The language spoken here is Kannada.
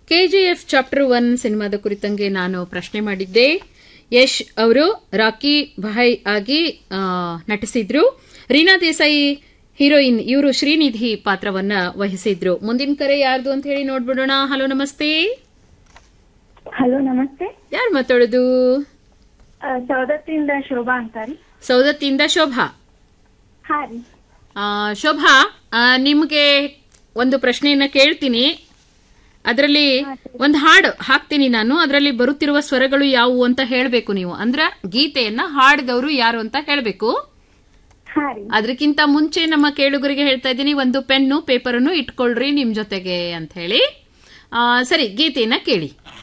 ಕೆಜಿಎಫ್ ಚಾಪ್ಟರ್ ಒನ್ ಸಿನಿಮಾದ ಕುರಿತಂಗೆ ನಾನು ಪ್ರಶ್ನೆ ಮಾಡಿದ್ದೆ ಯಶ್ ಅವರು ರಾಕಿ ಭಾಯ್ ಆಗಿ ಆ, ನಟಿಸಿದ್ರು ರೀನಾ ದೇಸಾಯಿ ಹೀರೋಯಿನ್ ಇವರು ಶ್ರೀನಿಧಿ ಪಾತ್ರವನ್ನ ವಹಿಸಿದ್ರು ಮುಂದಿನ ಕರೆ ಯಾರ್ದು ಅಂತ ಹೇಳಿ ನೋಡ್ಬಿಡೋಣ ಹಲೋ ನಮಸ್ತೆ ಹಲೋ ನಮಸ್ತೆ ಯಾರು ಮಾತಾಡೋದು ಆ, ಸವದತ್ತಿಯಿಂದ ಶೋಭಾ ಅಂತ ರೀ ಸೌದತ್ತಿಯಿಂದ ಶೋಭಾ ಹಾ ರೀ ಆ, ಶೋಭಾ ಆ, ನಿಮ್ಗೆ ಒಂದು ಪ್ರಶ್ನೆಯನ್ನ ಕೇಳ್ತೀನಿ ಅದರಲ್ಲಿ ಒಂದು ಹಾಡು ಹಾಕ್ತೀನಿ ನಾನು ಅದರಲ್ಲಿ ಬರುತ್ತಿರುವ ಸ್ವರಗಳು ಯಾವುವು ಅಂತ ಹೇಳಬೇಕು ನೀವು ಅಂದ್ರ ಗೀತೆಯನ್ನ ಹಾಡಿದವರು ಯಾರು ಅಂತ ಹೇಳಬೇಕು ಹಾ ರೀ ಅದಕ್ಕಿಂತ ಮುಂಚೆ ನಮ್ಮ ಕೇಳುಗರಿಗೆ ಹೇಳ್ತಾ ಇದ್ದೀನಿ ಒಂದು ಪೆನ್ನು ಪೇಪರನ್ನು ಇಟ್ಕೊಳ್ರಿ ನಿಮ್ ಜೊತೆಗೆ ಅಂತ ಹೇಳಿ ಆ, ಸರಿ ಗೀತೆಯನ್ನ ಕೇಳಿ